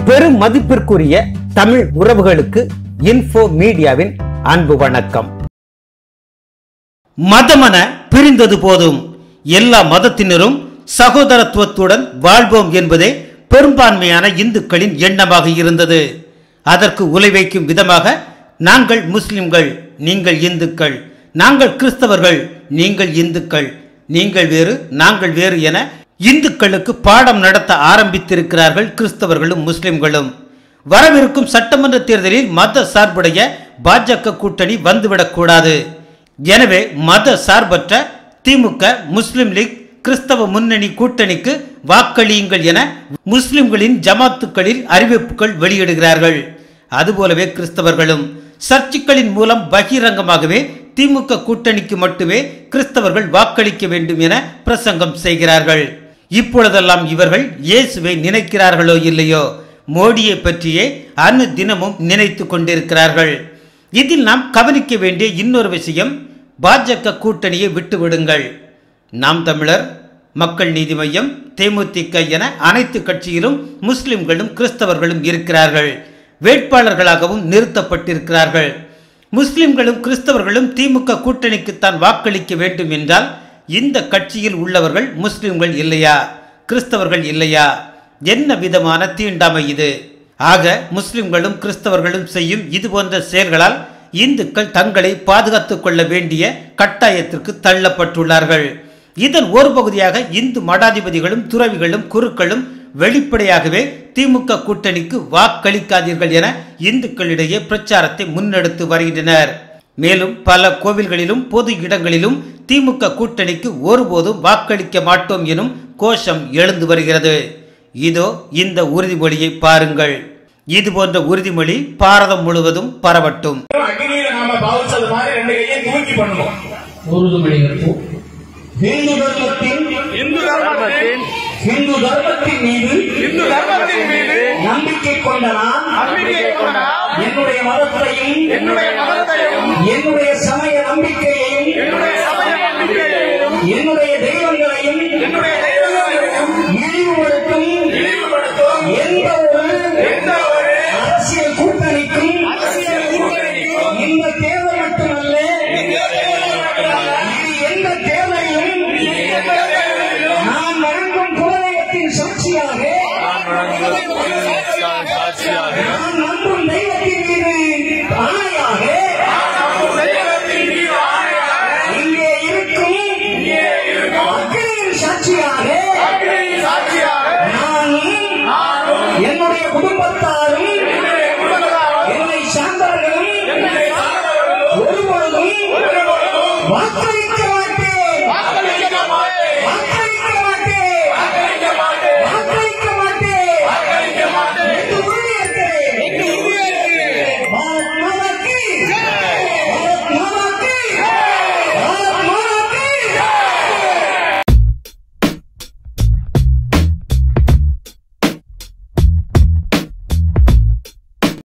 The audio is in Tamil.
பெரும் மதிப்பிற்குரிய தமிழ் உறவுகளுக்கு இன்ஃபோ மீடியாவின் அன்பு வணக்கம் மதமன பிரிந்தது போதும் எல்லா மதத்தினரும் சகோதரத்துவத்துடன் வாழ்வோம் என்பதே பெரும்பான்மையான இந்துக்களின் எண்ணமாக இருந்தது அதற்கு உலைவைக்கும் விதமாக நாங்கள் முஸ்லிம்கள் நீங்கள் இந்துக்கள் நாங்கள் கிறிஸ்தவர்கள் நீங்கள் இந்துக்கள் நீங்கள் வேறு நாங்கள் வேறு என இந்துக்களுக்கு பாடம் நடத்த ஆரம்பித்திருக்கிறார்கள் கிறிஸ்தவர்களும் முஸ்லிம்களும் வரவிருக்கும் சட்டமன்ற தேர்தலில் மத சார்புடைய பாஜக கூட்டணி வந்துவிடக்கூடாது எனவே மத சார்பற்ற திமுக முஸ்லிம் லீக் கிறிஸ்தவ முன்னணி கூட்டணிக்கு வாக்களியுங்கள் என முஸ்லிம்களின் ஜமாத்துக்களில் அறிவிப்புகள் வெளியிடுகிறார்கள் அதுபோலவே கிறிஸ்தவர்களும் சர்ச்சுக்களின் மூலம் பகிரங்கமாகவே திமுக கூட்டணிக்கு மட்டுமே கிறிஸ்தவர்கள் வாக்களிக்க வேண்டும் என பிரசங்கம் செய்கிறார்கள் இப்பொழுதெல்லாம் இவர்கள் இயேசுவை நினைக்கிறார்களோ இல்லையோ மோடியை பற்றியே அனு தினமும் நினைத்து கொண்டிருக்கிறார்கள் இதில் நாம் கவனிக்க வேண்டிய இன்னொரு விஷயம் பாஜக கூட்டணியை விட்டுவிடுங்கள் நாம் தமிழர் மக்கள் நீதி மையம் தேமுதிக என அனைத்து கட்சியிலும் முஸ்லிம்களும் கிறிஸ்தவர்களும் இருக்கிறார்கள் வேட்பாளர்களாகவும் நிறுத்தப்பட்டிருக்கிறார்கள் முஸ்லிம்களும் கிறிஸ்தவர்களும் திமுக கூட்டணிக்குத்தான் வாக்களிக்க வேண்டும் என்றால் இந்த கட்சியில் உள்ளவர்கள் முஸ்லிம்கள் இல்லையா கிறிஸ்தவர்கள் இல்லையா என்ன விதமான தீண்டாமை இது ஆக முஸ்லிம்களும் கிறிஸ்தவர்களும் செய்யும் இது போன்ற செயல்களால் இந்துக்கள் தங்களை பாதுகாத்துக் கொள்ள வேண்டிய கட்டாயத்திற்கு தள்ளப்பட்டுள்ளார்கள் இதன் ஒரு பகுதியாக இந்து மடாதிபதிகளும் துறவிகளும் குருக்களும் வெளிப்படையாகவே திமுக கூட்டணிக்கு வாக்களிக்காதீர்கள் என இந்துக்களிடையே பிரச்சாரத்தை முன்னெடுத்து வருகின்றனர் மேலும் பல கோவில்களிலும் பொது இடங்களிலும் திமுக கூட்டணிக்கு ஒருபோதும் வாக்களிக்க மாட்டோம் எனும் கோஷம் எழுந்து வருகிறது இதோ இந்த உறுதிமொழியை பாருங்கள் இது போன்ற உறுதிமொழி பாரதம் முழுவதும் பரவட்டும் அக்னியில நாம பாவிச்சது மாதிரி ரெண்டு கையை தூக்கி பண்ணுவோம் உறுதுமொழி ஏற்போம் இந்து தர்மத்தின் இந்து தர்மத்தின் இந்து தர்மத்தின் மீது இந்து தர்மத்தின் மீது நம்பிக்கை கொண்ட நான் நம்பிக்கை கொண்ட நான் என்னுடைய மதத்தையும் என்னுடைய மதத்தையும் என்னுடைய சமய நம்பிக்கையையும் என்னுடைய சமய நம்பிக்கையையும் என்னுடைய தெய்வங்களையும் என்னுடைய தெய்வங்களையும் இழிவுபடுத்தும் இழிவுபடுத்தும் எந்த ஒரு எந்த ஒரு அரசியல் கூட்டணிக்கும் அரசியல் கூட்டணிக்கும் இந்த தேர்தல் மட்டுமல்ல இது எந்த தேர்தலையும் நான் வழங்கும் குலதெய்வத்தின் சாட்சியாக நான் நன்று